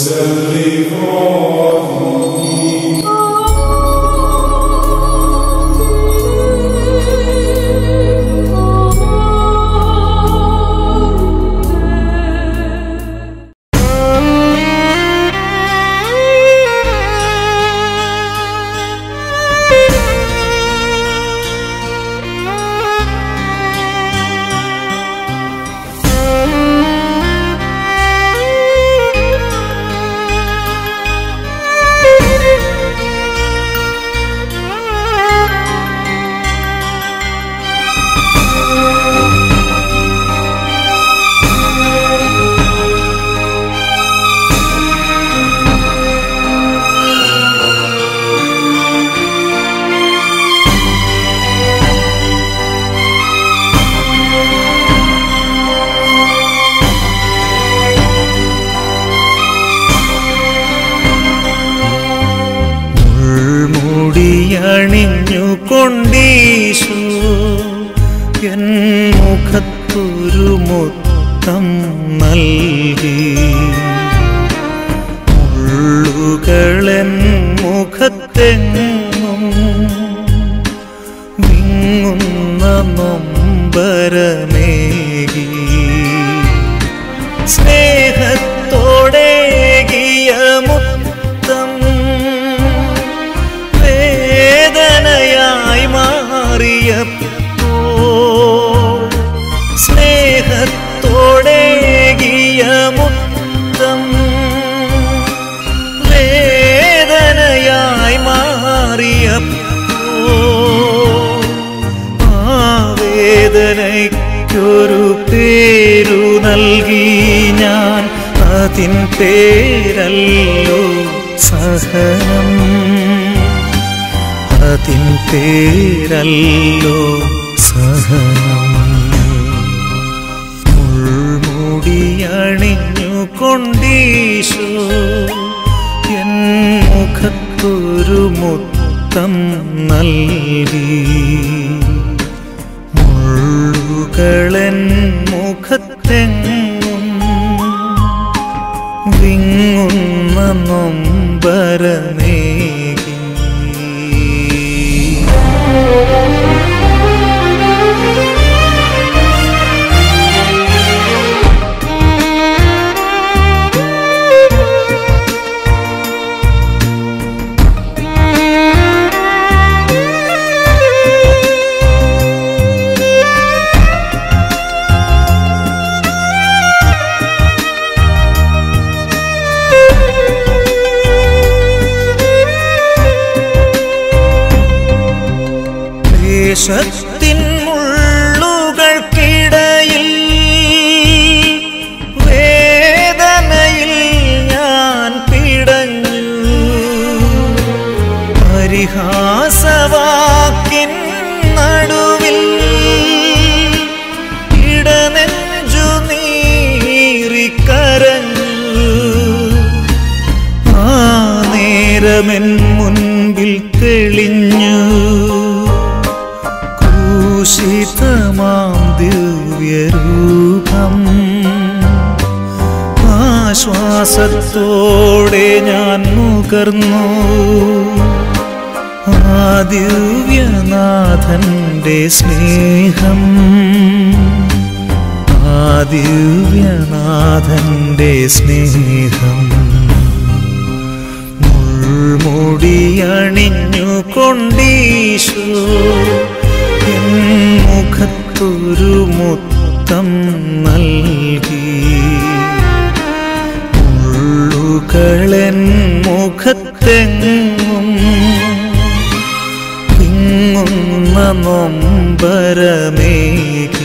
മുൾമുടിയണിഞ്ഞു കൊണ്ടീശു N മുഖത്തൊരു മുത്തം നൽകി മുള്ളുകളെൻ മുഖത്തെങ്ങും വിങ്ങുന്ന നൊമ്പരമേകി സ്നേഹത്തോടേകിയ മുത്തം വേദനയായി മാറിയപ്പോൾ സ്നേഹത്തോടേകിയ മുത്തം വേദനയായി മാറിയപ്പോൾ ആ വേദനയ്ക്കൊരു പേരു നൽകി ഞാൻ അതിൻ പേരല്ലോ സഹനം അതിൻ പേരല്ലോ സഹനം മുൾമുടിയണിഞ്ഞു കൊണ്ടീശോ എൻ മുഖത്തൊരു മുത്തം നൽകി മുള്ളുകളെൻ മുഖത്തെങ്ങും വിങ്ങുന്ന നൊമ്പരമേകി ദേശത്തിൻ മുള്ളുകൾക്കിടയിൽ വേദനയിൽ ഞാൻ പിടഞ്ഞു പരിഹാസവാക്കിൻ നടുവിൽ ഇടനെഞ്ചു നീറിക്കരഞ്ഞു ആ നേരമെൻ മുൻപിൽ തെളിഞ്ഞു ക്രൂശിതമാം ദിവ്യരൂപം ആശ്വാസത്തോടെ ഞാൻ നുകർന്നു ആ ദിവ്യനാഥന്റെ സ്നേഹം ആ ദിവ്യനാഥന്റെ സ്നേഹം മുൾമുടിയണിഞ്ഞു കൊണ്ടീശോ എൻ മുഖത്തൊരു മുത്തം നൽകി മുള്ളുകളെൻ മുഖത്തെങ്ങും വിങ്ങുന്ന നൊമ്പരമേകി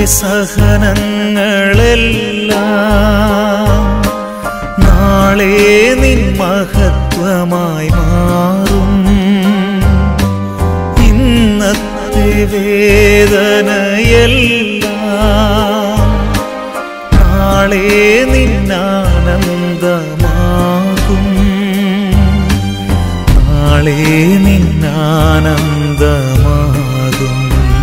സഹനങ്ങളെല്ലാം നാളെ നിൻ മഹത്വമായി മാറും ഇന്നത്തെ വേദനയെല്ലാം നാളെ നിന്നാനന്ദമാകും നാളെ നിന്നാനന്ദമാകും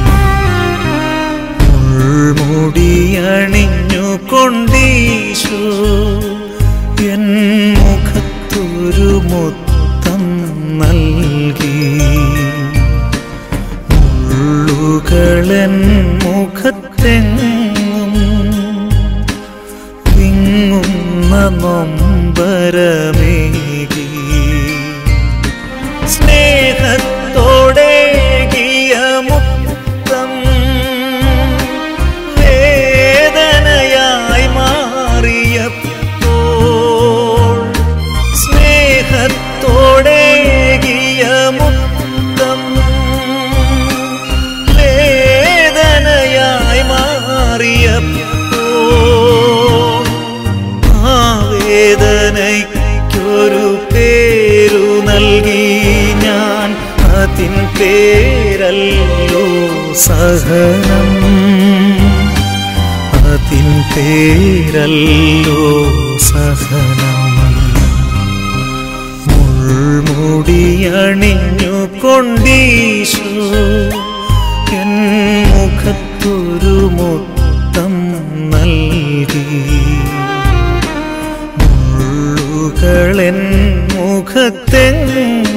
മുൾമുടിയണിഞ്ഞു കൊണ്ടീശോ എൻ മുഖത്തൊരു മുത്തം നൽകി മുള്ളുകളൻ മുഖത്തെങ്ങും വിങ്ങുന്ന നൊമ്പരമേകി സ്നേഹത്തോടേകിയ മുക്തം വേദനയായി മാറിയപ്പോൾ സ്നേഹത്തോടേകിയ മുക്തം വേദനയായി മാറിയപ്പോൾ ആ വേദനയ്ക്കൊരു പേരു നൽകി ഞാൻ അതിൻ പേരല്ലോ സഹനം അതിൻ പേരല്ലോ സഹനം മുൾമുടിയണിഞ്ഞു കൊണ്ടീശോ എൻ മുഖത്തൊരു മുത്തം നൽകി മുള്ളുകളെൻ മുഖത്തെങ്ങും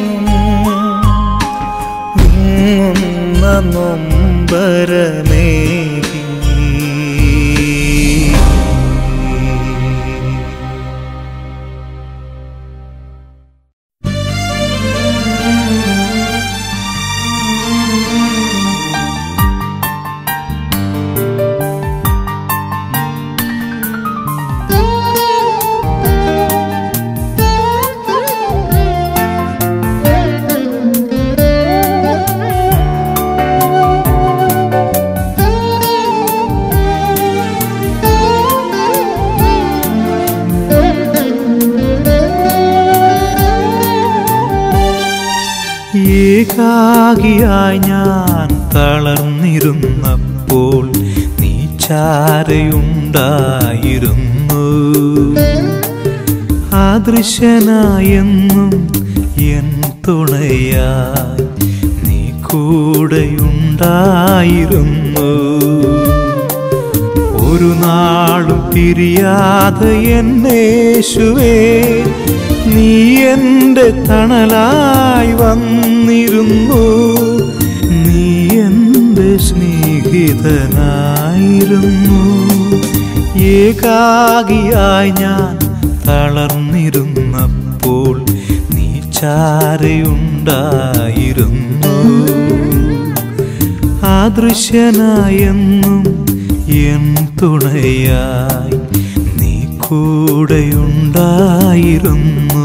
വിങ്ങുന്ന നൊമ്പരമേകി ഏകാകിയായി ഞാൻ തളർന്നിരുന്നപ്പോൾ നീ ചാരയുണ്ടായിരുന്നു ആദൃശനായെന്നും എൻ തുണയായി നീ കൂടെയുണ്ടായിരുന്നു ഒരു നാളും പിരിയാതെ എന്നേശുവേ നീ എൻ്റെ തണലായി വന്നിരുന്നു നീ എൻ്റെ സ്നേഹിതനായിരുന്നു ഏകാകിയായി ഞാൻ തളർന്നിരുന്നപ്പോൾ നീ ചാരയുണ്ടായിരുന്നു ആദൃശ്യനായെന്നും എൻ തുണയായി നീ കൂടെയുണ്ടായിരുന്നു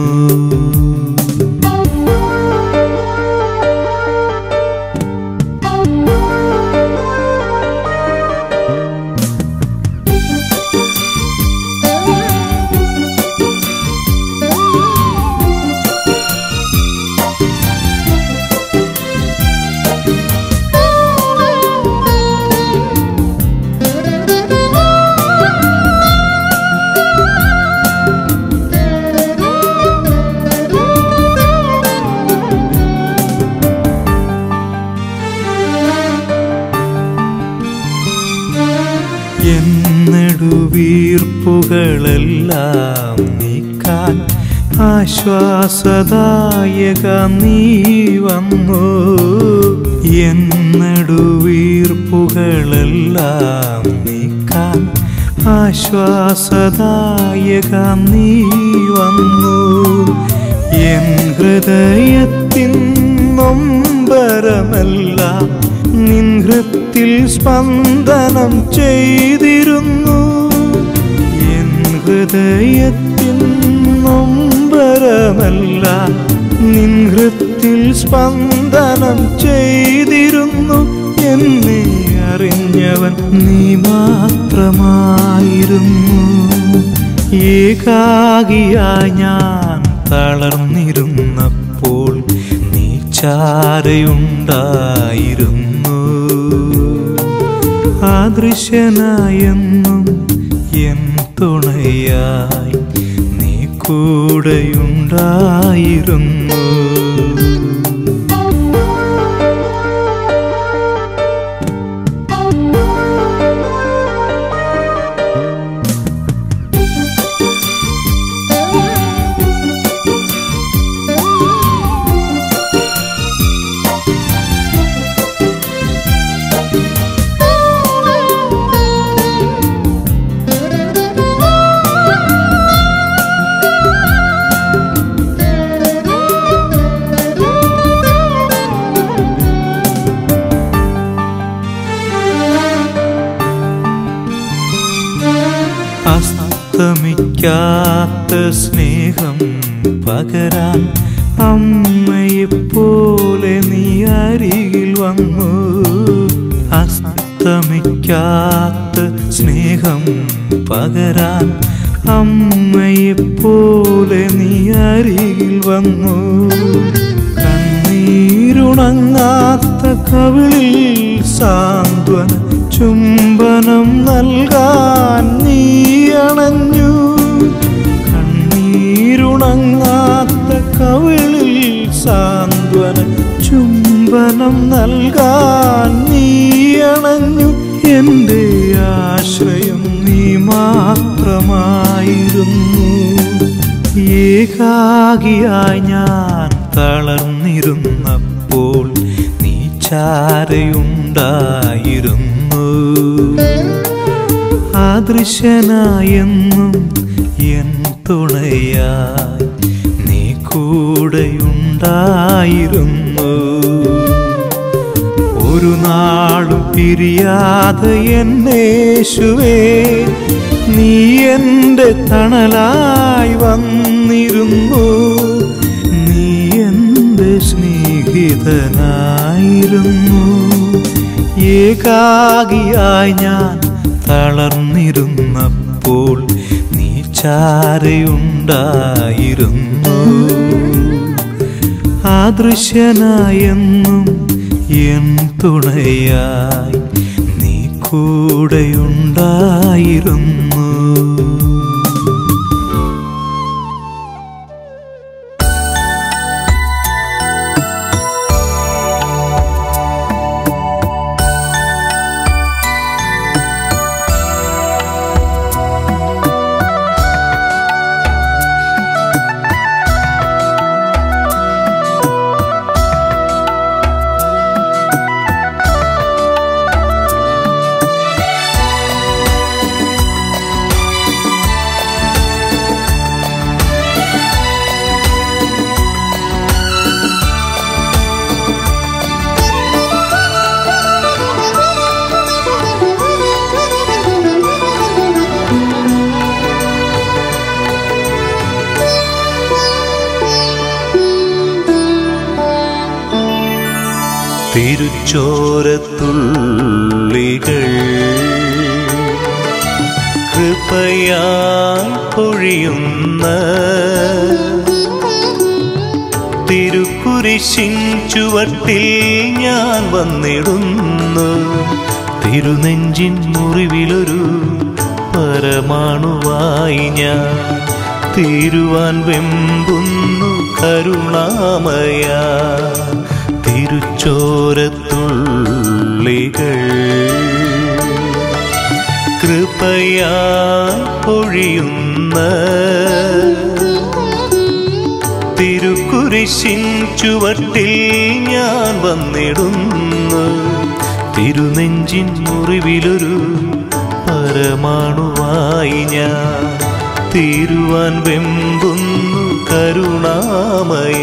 എന്നെടുവീർപ്പുകളെല്ലാം നീക്കാൻ ആശ്വാസദായക നീ വന്നു എന്നെടുവീർപ്പുകളെല്ലാം നീക്കാൻ ആശ്വാസദായക നീ വന്നു എൻ ഹൃദയത്തിൻ നൊമ്പരമെല്ലാം നിൻ ഹൃത്തിൽ സ്പന്ദനം ചെയ്തിരുന്നു എൻ ഹൃദയത്തിൻ നൊമ്പരമെല്ലാം നിൻ ഹൃത്തിൽ സ്പന്ദനം ചെയ്തിരുന്നു എന്നെ അറിഞ്ഞവൻ നീ മാത്രമായിരുന്നു ഏകാകിയായി ഞാൻ തളർന്നിരുന്നപ്പോൾ നീ ചാരയുണ്ടായിരുന്നു അദൃശ്യനായെന്നും എൻ തുണയായി നീ കൂടെയുണ്ടായിരുന്നു അസ്തമിക്കാത്ത സ്നേഹം പകരാൻ അമ്മയെപ്പോലെ നീ അരികിൽ വന്നു അസ്തമിക്കാത്ത സ്നേഹം പകരാൻ അമ്മയെപ്പോലെ നീ അരികിൽ വന്നു കണ്ണീരുണങ്ങാത്ത കവിളിൽ സാന്ത്വന ചുംബനം നൽകാൻ നീ അണഞ്ഞു കണ്ണീരുണങ്ങാത്ത കവിളിൽ സാന്ത്വന ചുംബനം നൽകാൻ നീ അണഞ്ഞു എൻ്റെ ആശ്രയം നീ മാത്രമായിരുന്നു ഏകാകിയായി ഞാൻ തളർന്നിരുന്നപ്പോൾ നീ ചാരയുണ്ടായിരുന്നു അദൃശ്യനായെന്നും എൻ തുണയായി നീ കൂടെയുണ്ടായിരുന്നു ഒരു നാളും പിരിയാതെ എന്നേശുവേ നീ എൻ്റെ തണലായി വന്നിരുന്നു നീ എൻ്റെ സ്നേഹിതനായിരുന്നു ഏകാകിയായി ഞാൻ തളർന്നിരുന്നപ്പോൾ നീ ചാരയുണ്ടായിരുന്നു അദൃശ്യനായെന്നും എൻ തുണയായി നീ കൂടെയുണ്ടായിരുന്നു തിരുച്ചോരത്തുള്ളികൾ കൃപയാൽ പൊഴിയുന്ന തിരുക്കുരിശിൻ ചുവട്ടിൽ ഞാൻ വന്നിടുന്നു തിരുനെഞ്ചിൻ മുറിവിലൊരു പരമാണുവായി ഞാൻ തീരുവാൻ വെമ്പുന്നു കരുണാമയ തിരുച്ചോരത്തുള്ളികൾ കൃപയാൽ പൊഴിയുന്ന തിരുക്കുരിശിൻ ചുവട്ടിൽ ഞാൻ വന്നിടുന്നു തിരുനെഞ്ചിൻ മുറിവിലൊരു പരമാണുവായി ഞാൻ തീരുവാൻ വെമ്പുന്നു കരുണാമയ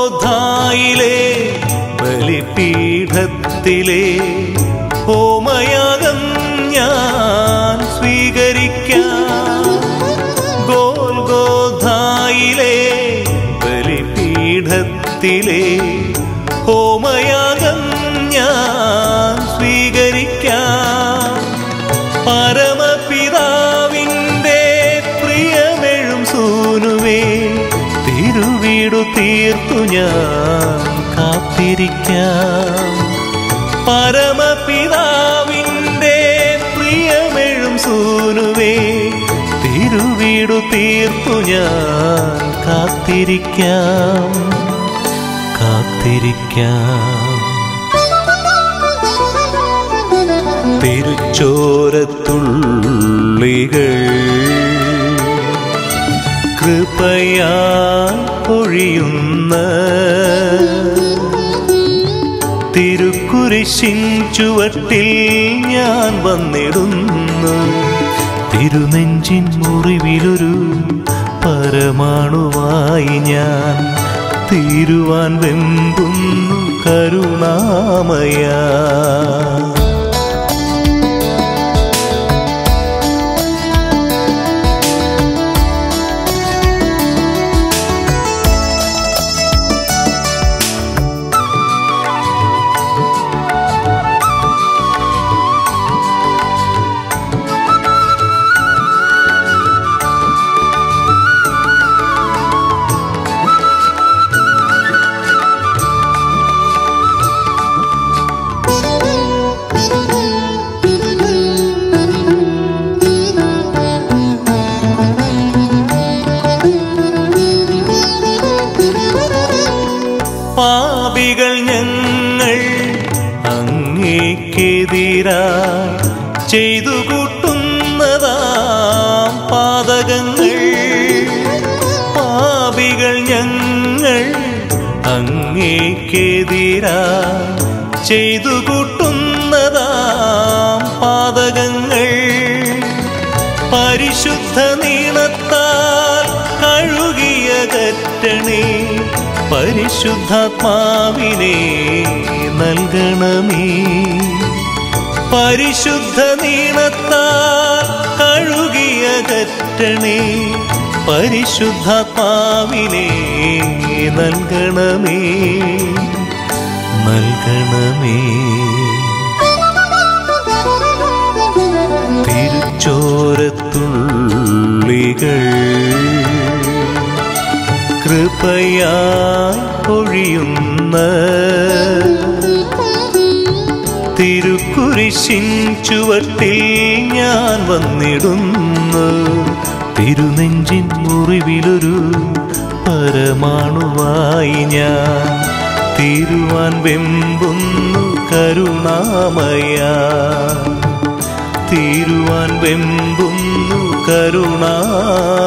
ഗോൽഗോധായിലെ ബലിപീഠത്തിലെ ഹോമയാഗം ഞാൻ സ്വീകരിക്കാം ഗോൽഗോധായിലെ ബലിപീഠത്തിലെ ഹോമയാഗം ഞാൻ സ്വീകരിക്കാം പരമപിതാവിൻ്റെ പ്രിയമെഴും സൂനുവേ തിരുവീടു തീർത്തു ഞാൻ കാത്തിരിക്കാം പരമപിതാവിൻ്റെ പ്രിയമെഴും സൂനുവേ തിരുവീടു തീർത്തു ഞാൻ കാത്തിരിക്കാം കാത്തിരിക്കാം തിരുച്ചോരത്തുള്ളികൾ കൃപയാ പൊഴിയുന്ന തിരുക്കുരിശിൻ ചുവട്ടിൽ ഞാൻ വന്നിടുന്നു തിരുനെഞ്ചിൻ മുറിവിലൊരു പരമാണുവായി ഞാൻ തീരുവാൻ വെമ്പുന്നു കരുണാമയ പാപികൾ ഞങ്ങൾ അങ്ങേക്കെതിരാ ചെയ്തു കൂട്ടുന്നതാം പാതകങ്ങൾ പാപികൾ ഞങ്ങൾ അങ്ങേക്കെതിരാ ചെയ്തു കൂട്ടുന്നതാം പാതകങ്ങൾ പരിശുദ്ധ നീളത്താൽ കഴുകിയ കറ്റണേ പരിശുദ്ധാത്മാവിനെ നൽകണമേ പരിശുദ്ധ നീളത്താൽ കഴുകിയ കറ്റണേ പരിശുദ്ധാത്മാവിനെ നൽകണമേ നൽകണമേ തിരുച്ചോരത്തുള്ളികൾ കൃപയാ പൊഴിയുന്ന തിരുക്കുരിശിൻ ചുവട്ടിൽ ഞാൻ വന്നിടുന്നു തിരുനെഞ്ചിൻ മുറിവിലൊരു പരമാണുവായി ഞാൻ തീരുവാൻ വെമ്പുന്നു കരുണാമയ തീരുവാൻ വെമ്പുന്നു കരുണാമയ